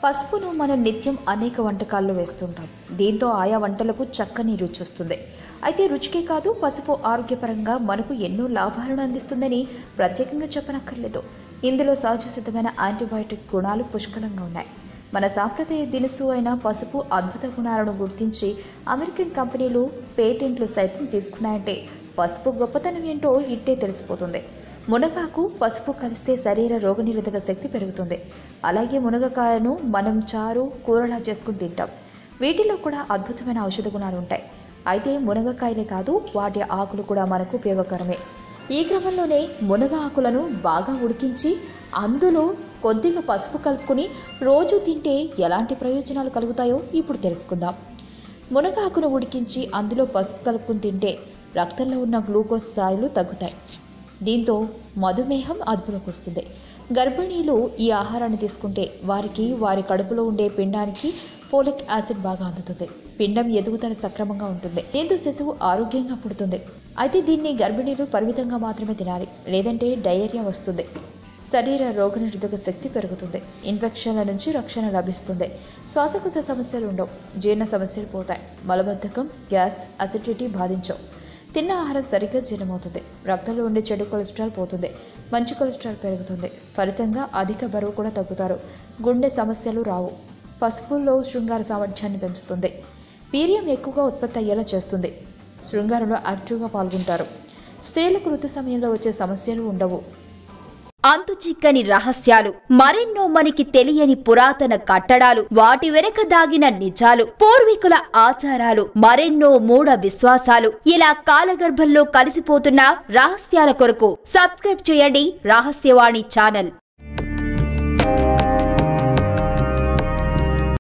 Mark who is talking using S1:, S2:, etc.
S1: పసుపును మనం నిత్యం అనేక వంటకాల్లో వేస్తుంటాం దీంతో ఆయా వంటలకు చక్కని రుచి వస్తుంది అయితే రుచికే కాదు పసుపు ఆరోగ్యపరంగా మనకు ఎన్నో లాభాలను అందిస్తుందని ప్రత్యేకంగా చెప్పనక్కర్లేదు ఇందులో సహజ సిద్ధమైన యాంటీబయాటిక్ గుణాలు పుష్కలంగా ఉన్నాయి మన సాంప్రదాయ దినుసు అయిన పసుపు అద్భుత గుణాలను గుర్తించి అమెరికన్ కంపెనీలు పేటెంట్లు సైతం తీసుకున్నాయంటే పసుపు గొప్పతనం ఏంటో ఇట్టే తెలిసిపోతుంది మునగాకు పసుపు కలిస్తే శరీర రోగనిరోధక శక్తి పెరుగుతుంది అలాగే మునగకాయను మనం చారు కూరలా చేసుకుని తింటాం వీటిలో కూడా అద్భుతమైన ఔషధ గుణాలు ఉంటాయి అయితే మునగకాయలే కాదు వాటి ఆకులు కూడా మనకు ఉపయోగకరమే ఈ క్రమంలోనే మునగ ఆకులను బాగా ఉడికించి అందులో కొద్దిగా పసుపు కలుపుకొని రోజు తింటే ఎలాంటి ప్రయోజనాలు కలుగుతాయో ఇప్పుడు తెలుసుకుందాం మునగాకును ఉడికించి అందులో పసుపు కలుపుకుని తింటే రక్తంలో ఉన్న గ్లూకోజ్ స్థాయిలు తగ్గుతాయి దీంతో మధుమేహం అదుపులోకి వస్తుంది గర్భిణీలు ఈ ఆహారాన్ని తీసుకుంటే వారికి వారి కడుపులో ఉండే పిండానికి ఫోలిక్ యాసిడ్ బాగా అందుతుంది పిండం ఎదుగుదల సక్రమంగా ఉంటుంది దీంతో శిశువు ఆరోగ్యంగా పుడుతుంది అయితే దీన్ని గర్భిణీలు పరిమితంగా మాత్రమే తినాలి లేదంటే డయేరియా వస్తుంది శరీర రోగనిరోధక శక్తి పెరుగుతుంది ఇన్ఫెక్షన్ల నుంచి రక్షణ లభిస్తుంది శ్వాసకోశ సమస్యలు ఉండవు జీర్ణ సమస్యలు పోతాయి మలబద్ధకం గ్యాస్ అసిడిటీ బాధించవు తిన్న ఆహారం సరిగ్గా జీర్ణమవుతుంది రక్తంలో ఉండే చెడు కొలెస్ట్రాల్ పోతుంది మంచి కొలెస్ట్రాల్ పెరుగుతుంది ఫలితంగా అధిక బరువు కూడా తగ్గుతారు గుండె సమస్యలు రావు పసుపులో శృంగార సామర్థ్యాన్ని పెంచుతుంది వీర్యం ఎక్కువగా ఉత్పత్తి అయ్యేలా చేస్తుంది శృంగారంలో యాక్టివ్గా పాల్గొంటారు స్త్రీలకు ఋతు సమయంలో వచ్చే సమస్యలు ఉండవు
S2: అంతు చిక్కని రహస్యాలు మరెన్నో మనకి తెలియని పురాతన కట్టడాలు వాటి వెనక దాగిన నిజాలు పూర్వీకుల ఆచారాలు మరెన్నో మూఢ విశ్వాసాలు ఇలా కాలగర్భంలో కలిసిపోతున్న రహస్యాల కొరకు సబ్స్క్రైబ్ చేయండి రహస్యవాణి ఛానల్